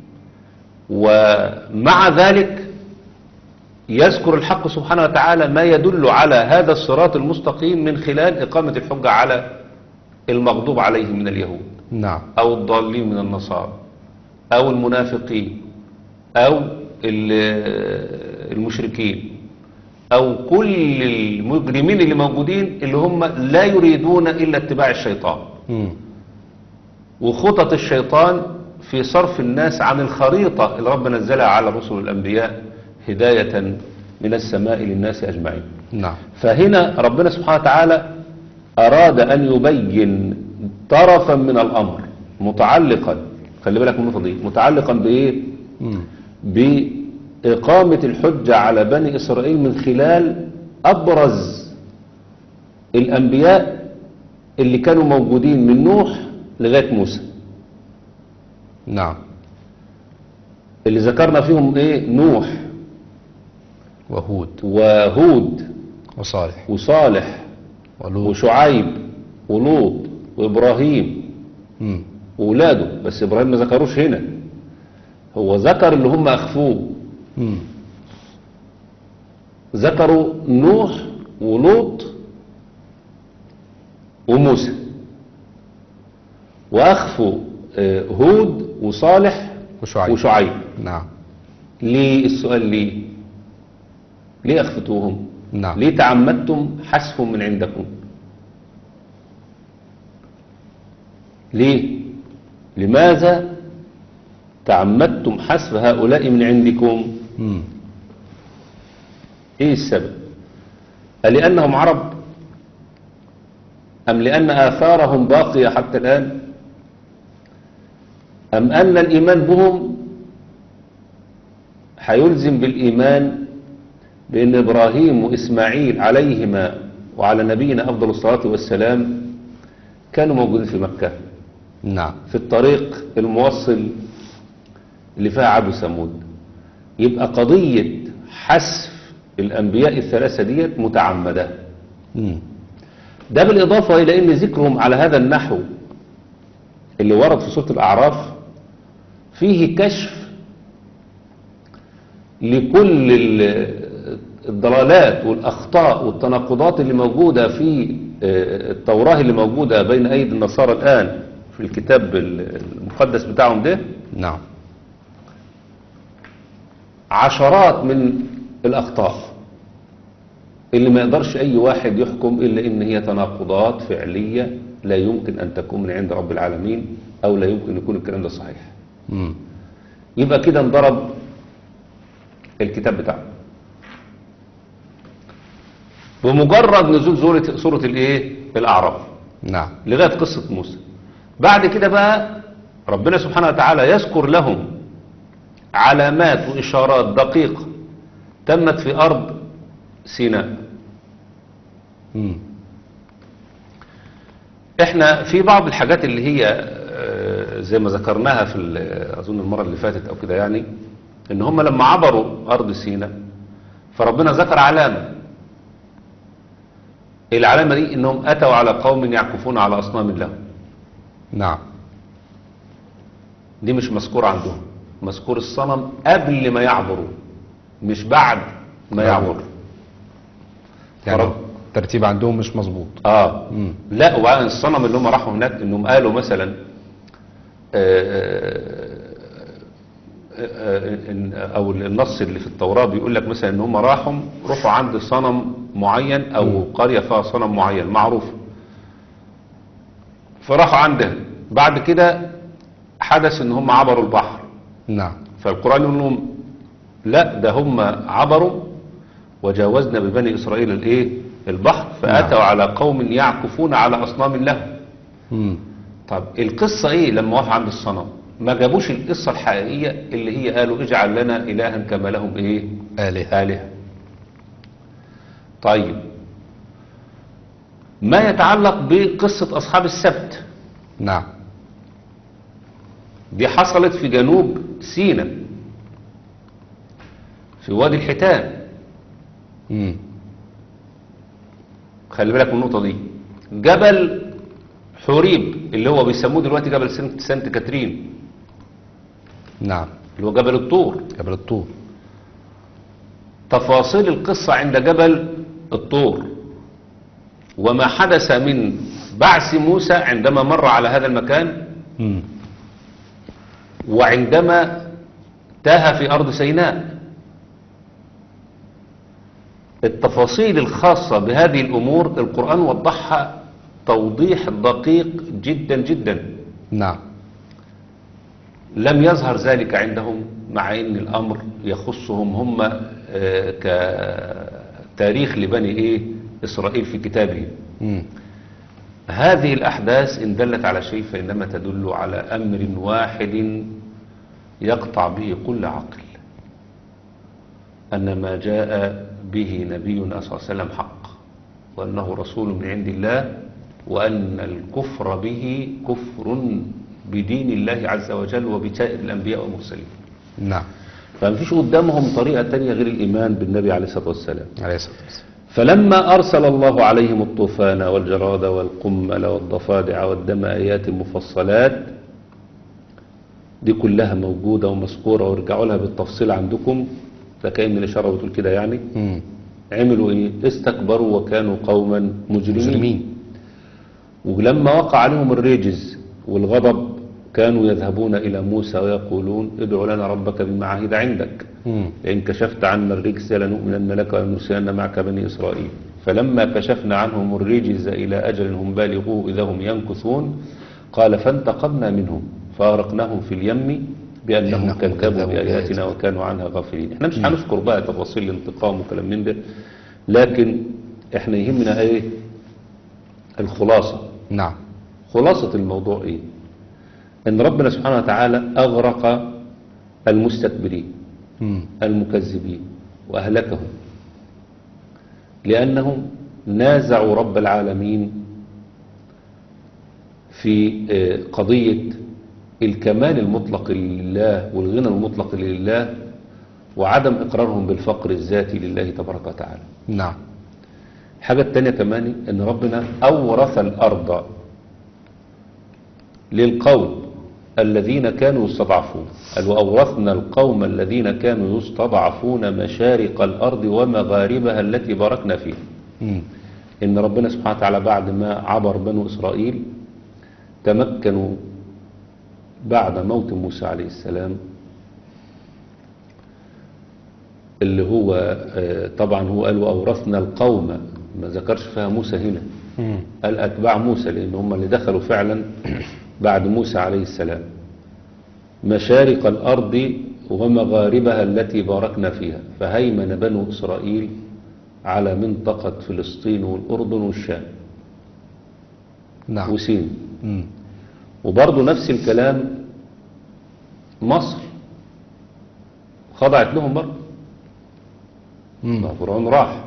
ومع ذلك يذكر الحق سبحانه وتعالى ما يدل على هذا الصراط المستقيم من خلال إقامة الحجة على المغضوب عليهم من اليهود نعم أو الضالين من النصارى أو المنافقين أو ال- المشركين أو كل المجرمين اللي موجودين اللي هم لا يريدون إلا اتباع الشيطان مم. وخطط الشيطان في صرف الناس عن الخريطة اللي ربنا نزلها على رسل الأنبياء هداية من السماء للناس أجمعين نعم فهنا ربنا سبحانه وتعالى أراد أن يبين طرفا من الأمر متعلقا خلي بالك من النقطة دي متعلقا بإيه؟ مم. بإقامة الحجة على بني إسرائيل من خلال أبرز الأنبياء اللي كانوا موجودين من نوح لغاية موسى نعم اللي ذكرنا فيهم إيه؟ نوح وهود وهود وصالح وصالح ولوط وشعيب ولوط وإبراهيم مم. وولاده بس إبراهيم ما ذكروش هنا هو ذكر اللي هم أخفوه مم. ذكروا نوح ولوط وموسى واخفوا آه، هود وصالح وشعيب. وشعيب نعم ليه السؤال ليه ليه اخفتوهم نعم ليه تعمدتم حذفهم من عندكم ليه لماذا تعمدتم حذف هؤلاء من عندكم مم. ايه السبب ألأنهم عرب أم لأن آثارهم باقية حتى الآن أم أن الإيمان بهم هيلزم بالإيمان بأن إبراهيم وإسماعيل عليهما وعلى نبينا أفضل الصلاة والسلام كانوا موجودين في مكة نعم في الطريق الموصل اللي فيها عبد ثمود يبقى قضية حذف الأنبياء الثلاثة ديت متعمدة مم. ده بالإضافة إلى أن ذكرهم على هذا النحو اللي ورد في سورة الأعراف فيه كشف لكل ال- الضلالات والأخطاء والتناقضات اللي موجودة في آه، التوراة اللي موجودة بين أيدي النصارى الآن في الكتاب المقدس بتاعهم ده نعم عشرات من الأخطاء اللي ما يقدرش أي واحد يحكم إلا إن هي تناقضات فعلية لا يمكن أن تكون من عند رب العالمين أو لا يمكن يكون الكلام ده صحيح مم. يبقى كده انضرب الكتاب بتاعه بمجرد نزول سورة سورة الايه الأعراف نعم لغاية قصة موسى بعد كده بقى ربنا سبحانه وتعالى يذكر لهم علامات وإشارات دقيقة تمت في أرض سيناء مم. احنا في بعض الحاجات اللي هي آه، زي ما ذكرناها في ال- اظن المره اللي فاتت او كده يعني ان هم لما عبروا ارض سيناء فربنا ذكر علامه العلامه دي انهم اتوا على قوم يعكفون على اصنام لهم نعم دي مش مذكور عندهم مذكور الصنم قبل ما يعبروا مش بعد ما يعبروا يعني فرب. الترتيب عندهم مش مظبوط اه مم. لا وبعدين الصنم اللي هم راحوا هناك انهم قالوا مثلا آه، آه، إن- او النص اللي في التوراة بيقول لك مثلا ان هم راحوا روحوا عند صنم معين او قرية فيها صنم معين معروف فراحوا عنده بعد كده حدث ان هم عبروا البحر نعم فالقرآن يقول لهم لا ده هم عبروا وجاوزنا ببني إسرائيل الايه البحر فأتوا على قوم يعكفون على أصنام لهم مم. طب القصة ايه لما وقفوا عند الصنم ما جابوش القصة الحقيقية اللي هي قالوا اجعل لنا إلها كما لهم ايه آلهة آلهة طيب ما يتعلق بقصة أصحاب السبت نعم دي حصلت في جنوب سيناء في وادي الحيتان مم. خلي بالك من النقطة دي جبل حوريب اللي هو بيسموه دلوقتي جبل سنت, سانت كاترين نعم اللي هو جبل الطور جبل الطور تفاصيل القصة عند جبل الطور وما حدث من بعث موسى عندما مر على هذا المكان مم. وعندما تاه في أرض سيناء التفاصيل الخاصة بهذه الأمور القرآن وضحها توضيح دقيق جدا جدا نعم لم يظهر ذلك عندهم مع ان الامر يخصهم هم آه، كتاريخ لبني ايه اسرائيل في كتابهم مم. هذه الاحداث ان دلت على شيء فانما تدل على امر واحد يقطع به كل عقل ان ما جاء به نبينا صلى الله عليه وسلم حق وانه رسول من عند الله وان الكفر به كفر بدين الله عز وجل وبسائر الانبياء والمرسلين نعم فما فيش قدامهم طريقة تانية غير الإيمان بالنبي عليه الصلاة والسلام عليه الصلاة والسلام فلما أرسل الله عليهم الطوفان والجراد والقمل والضفادع والدم آيات مفصلات دي كلها موجودة ومذكورة وارجعوا لها بالتفصيل عندكم ده كأن الإشارة بتقول كده يعني مم. عملوا ايه استكبروا وكانوا قوما مجرمين, مجرمين ولما وقع عليهم الرجز والغضب كانوا يذهبون إلى موسى ويقولون ادع لنا ربك بما عهد عندك مم. لئن كشفت عنا الرجز لنؤمنن لك ولنرسلن معك بني إسرائيل فلما كشفنا عنهم الرجز إلى أجل هم بالغوه إذا هم ينكثون قال فانتقمنا منهم فأغرقناهم في اليم بأنهم إنهم كذبوا كذبوا بآياتنا بآياتنا. وكانوا عنها غافلين احنا مش هنذكر بقى تفاصيل الانتقام وكلام من ده لكن احنا يهمنا ايه الخلاصة نعم خلاصة الموضوع ايه ان ربنا سبحانه وتعالى اغرق المستكبرين مم. المكذبين واهلكهم لانهم نازعوا رب العالمين في آه، قضية الكمال المطلق لله والغنى المطلق لله وعدم اقرارهم بالفقر الذاتي لله تبارك وتعالى نعم الحاجة التانية كمان ان ربنا اورث الارض للقوم الذين كانوا يستضعفون قال واورثنا القوم الذين كانوا يستضعفون مشارق الارض ومغاربها التي باركنا فيها مم. ان ربنا سبحانه وتعالى بعد ما عبر بنو اسرائيل تمكنوا بعد موت موسى عليه السلام اللي هو آه، طبعا هو قال واورثنا القوم ما ذكرش فيها موسى هنا مم. قال أتباع موسى لأن هم اللي دخلوا فعلا بعد موسى عليه السلام مشارق الأرض ومغاربها التي باركنا فيها فهيمن بنو إسرائيل على منطقة فلسطين والأردن والشام نعم وسين مم. وبرضه نفس الكلام مصر خضعت لهم برضه مم. ما فرعون راح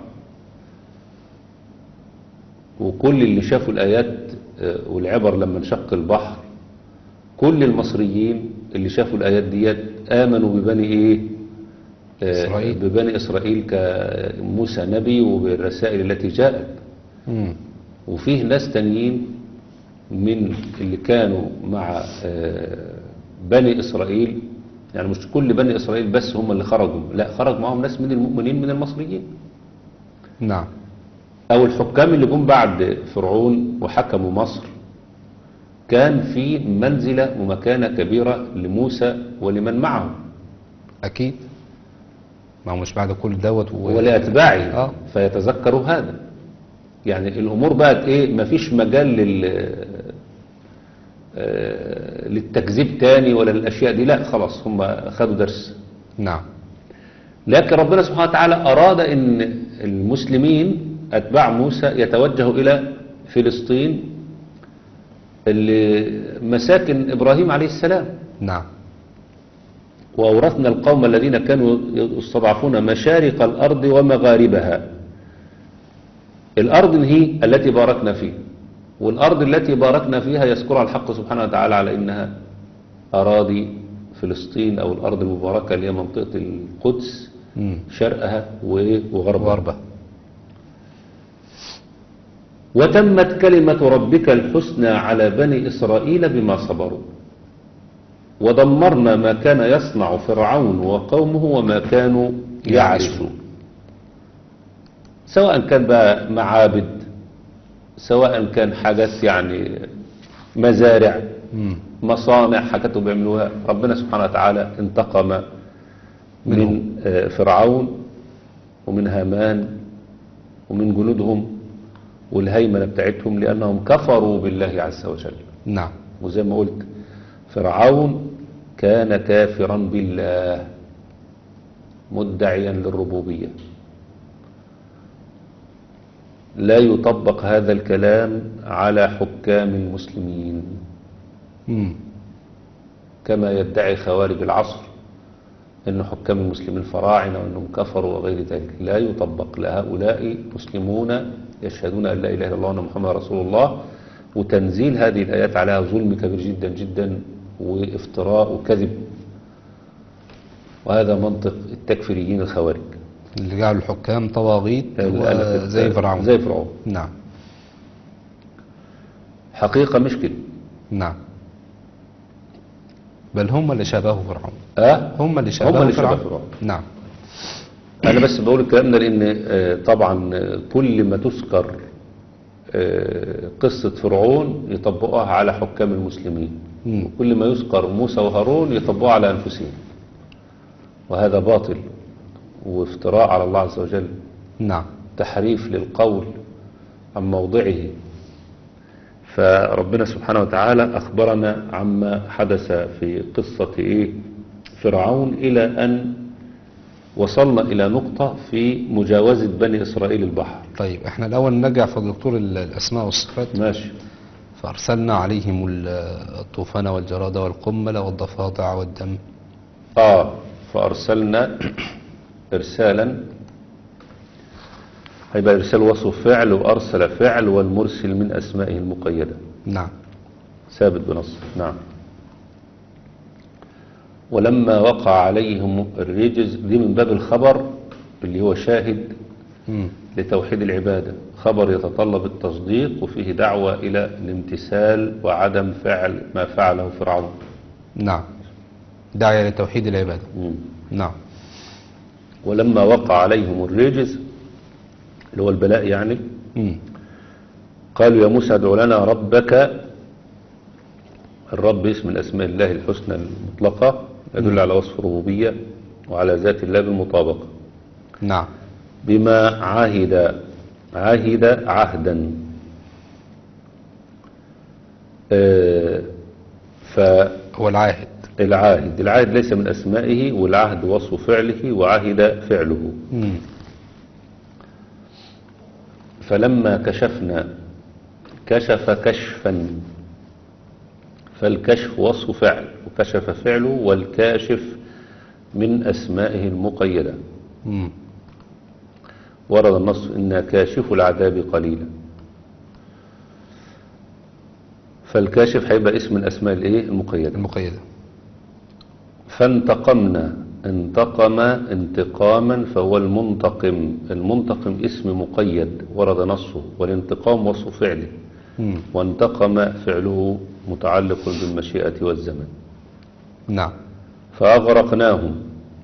وكل اللي شافوا الآيات آه، والعبر لما انشق البحر كل المصريين اللي شافوا الآيات ديت آمنوا ببني إيه آه، إسرائيل. ببني إسرائيل كموسى نبي وبالرسائل التي جاءت مم. وفيه ناس تانيين من اللي كانوا مع آه، بني إسرائيل يعني مش كل بني إسرائيل بس هم اللي خرجوا لا خرج معهم ناس من المؤمنين من المصريين نعم أو الحكام اللي جم بعد فرعون وحكموا مصر كان في منزلة ومكانة كبيرة لموسى ولمن معه أكيد ما هو مش بعد كل دوت و... ولأتباعه آه. فيتذكروا هذا يعني الأمور بقت إيه مفيش مجال لل آه، للتكذيب تاني ولا للأشياء دي لا خلاص هم خدوا درس نعم لكن ربنا سبحانه وتعالى أراد أن المسلمين أتباع موسى يتوجهوا إلى فلسطين اللي مساكن إبراهيم عليه السلام نعم وأورثنا القوم الذين كانوا يستضعفون مشارق الأرض ومغاربها الأرض هي التي باركنا فيها والأرض التي باركنا فيها يذكرها الحق سبحانه وتعالى على إنها أراضي فلسطين أو الأرض المباركة اللي هي منطقة القدس مم. شرقها و- وغربها وغربة وتمت كلمة ربك الحسنى على بني إسرائيل بما صبروا ودمرنا ما كان يصنع فرعون وقومه وما كانوا يعرشون سواء كان بقى معابد سواء كان حاجات يعني مزارع مم. مصانع حاجات بيعملوها ربنا سبحانه وتعالى انتقم من آه، فرعون ومن هامان ومن جنودهم والهيمنة بتاعتهم لأنهم كفروا بالله عز وجل نعم وزي ما قلت فرعون كان كافرا بالله مدعيا للربوبية لا يطبق هذا الكلام على حكام المسلمين مم. كما يدعي خوارج العصر أن حكام المسلمين فراعنة وأنهم كفروا وغير ذلك لا يطبق لهؤلاء مسلمون يشهدون أن لا إله إلا الله وأن محمد رسول الله وتنزيل هذه الآيات عليها ظلم كبير جدا جدا وافتراء وكذب وهذا منطق التكفيريين الخوارج اللي جعلوا الحكام طواغيت الآلة زي فرعون زي فرعون نعم حقيقة مش كده نعم بل هم اللي شابهوا فرعون أه؟ هم اللي شابهوا هم اللي شبه فرعون فرعون نعم انا بس بقول الكلام ده لان آه، طبعا آه، كل ما تذكر آه، قصة فرعون يطبقوها على حكام المسلمين مم. وكل ما يذكر موسى وهارون يطبقوها على انفسهم وهذا باطل وافتراء على الله عز وجل نعم تحريف للقول عن موضعه فربنا سبحانه وتعالى أخبرنا عما حدث في قصة إيه فرعون إلى أن وصلنا إلى نقطة في مجاوزة بني إسرائيل البحر طيب احنا الأول نرجع في الدكتور ال- الأسماء والصفات ماشي فأرسلنا عليهم ال- الطوفان والجراد والقمل والضفادع والدم آه فأرسلنا إرسالا هيبقى إرسال وصف فعل وأرسل فعل والمرسل من أسمائه المقيدة نعم ثابت بنص نعم ولما وقع عليهم الرجز دي من باب الخبر اللي هو شاهد مم. لتوحيد العبادة خبر يتطلب التصديق وفيه دعوة إلى الامتثال وعدم فعل ما فعله فرعون نعم داعية لتوحيد العبادة مم. نعم ولما وقع عليهم الرجز اللي هو البلاء يعني مم. قالوا يا موسى ادع لنا ربك الرب اسم من اسماء الله الحسنى المطلقة يدل على وصف الربوبية وعلى ذات الله بالمطابقة نعم بما عهد عهد عهدا آه، هو العاهد فالعاهد العاهد ليس من أسمائه والعهد وصف فعله وعهد فعله مم. فلما كشفنا كشف كشفا فالكشف وصف فعل وكشف فعله والكاشف من أسمائه المقيدة مم. ورد النص إن كاشف العذاب قليلا فالكاشف هيبقى اسم من أسماء الإيه المقيدة المقيدة فانتقمنا انتقم انتقاما فهو المنتقم المنتقم اسم مقيد ورد نصه والانتقام وصف فعله مم. وانتقم فعله متعلق بالمشيئة والزمن نعم فأغرقناهم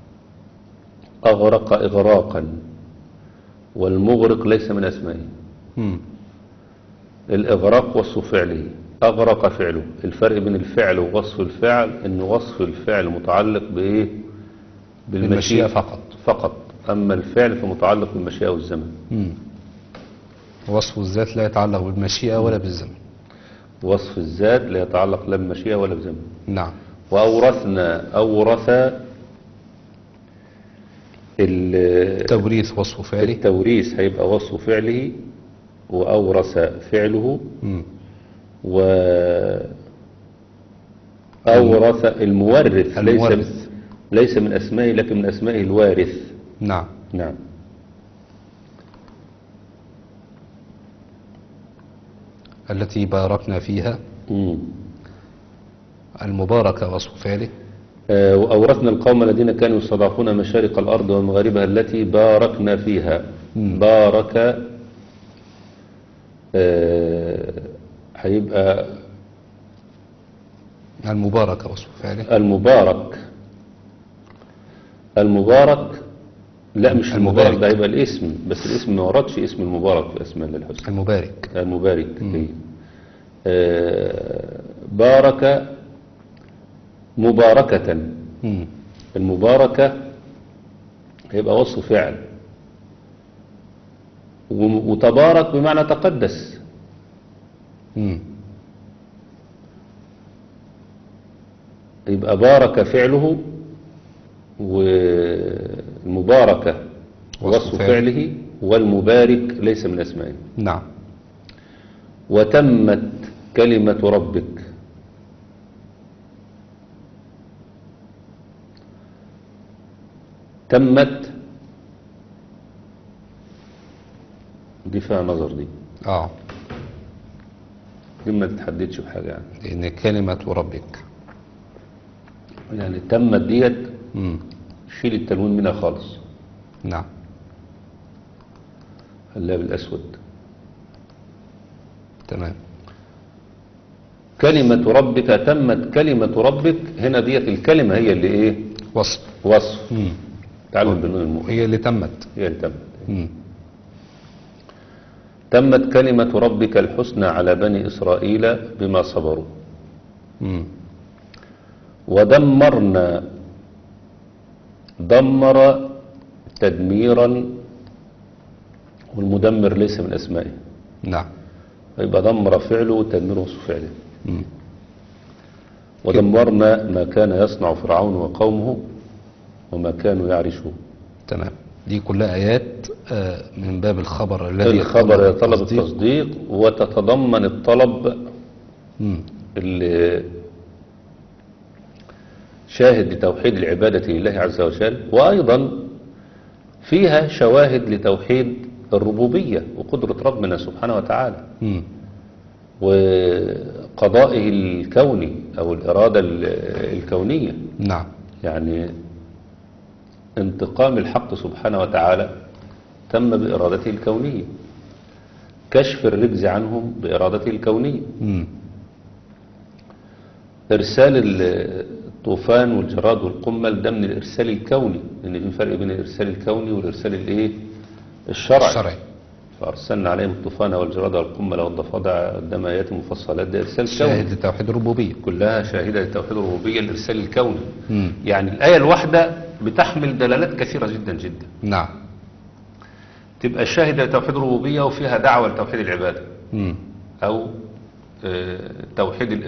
أغرق إغراقا والمغرق ليس من أسمائه مم. الإغراق وصف فعله أغرق فعله الفرق بين الفعل ووصف الفعل أن وصف الفعل متعلق بإيه بالمشيئة فقط. فقط أما الفعل فمتعلق بالمشيئة والزمن مم. وصف الذات لا يتعلق بالمشيئة ولا بالزمن وصف الذات لا يتعلق لا بالمشيئة ولا بالزمن نعم وأورثنا أورث ال- توريث وصف فعله التوريث هيبقى وصف فعله وأورث فعله مم. و أورث المورث ليس المورث. ليس من أسمائه لكن من أسمائه الوارث نعم نعم التي باركنا فيها مم. المباركة وصف فعله آه، وأورثنا القوم الذين كانوا يستضعفون مشارق الأرض ومغاربها التي باركنا فيها مم. بارك آه، هيبقى المباركة وصف فعله المبارك المبارك لا مش المبارك. المبارك ده هيبقى الاسم بس الاسم ما وردش اسم المبارك في اسماء الله الحسنى المبارك المبارك إيه. آه، بارك مباركة مم. المباركة هيبقى وصف فعل و- وتبارك بمعنى تقدس مم. يبقى بارك فعله والمباركة وصف وصف فعل. فعله والمبارك ليس من أسمائه نعم وتمت كلمة ربك تمت دي فيها نظر دي اه دي ما تتحددش بحاجة يعني لأن كلمة ربك يعني تمت ديت مم. شيل التنوين منها خالص نعم خليها بالأسود تمام كلمة ربك تمت كلمة ربك هنا ديت الكلمة هي اللي ايه وصف وصف مم. تعلم بالنون المؤمن هي اللي تمت هي اللي تمت مم. تمت كلمة ربك الحسنى على بني إسرائيل بما صبروا مم. ودمرنا دمر تدميرا والمدمر ليس من أسمائه نعم يبقى دمر فعله وتدميره وصف فعله مم. ودمرنا ما كان يصنع فرعون وقومه وما كانوا يعرشون تمام دي كلها آيات آه، من باب الخبر الذي الخبر يطلب التصديق. التصديق وتتضمن الطلب مم. اللي شاهد لتوحيد العبادة لله عز وجل وأيضا فيها شواهد لتوحيد الربوبية وقدرة ربنا سبحانه وتعالى مم. وقضائه الكوني أو الإرادة ال- الكونية نعم يعني انتقام الحق سبحانه وتعالى تم بإرادته الكونية كشف الرجز عنهم بإرادته الكونية مم. إرسال ال- الطوفان والجراد والقمل ده من الإرسال الكوني لأن في فرق بين الإرسال الكوني والإرسال الإيه الشرعي الشرعي فأرسلنا عليهم الطوفان والجراد والقمل والضفادع قدام آيات مفصلات ده إرسال كوني شاهد لتوحيد الربوبية كلها شاهدة لتوحيد الربوبية الإرسال الكوني مم. يعني الآية الواحدة بتحمل دلالات كثيرة جدا جدا نعم تبقى شاهدة لتوحيد الربوبية وفيها دعوة لتوحيد العبادة مم. أو آه، توحيد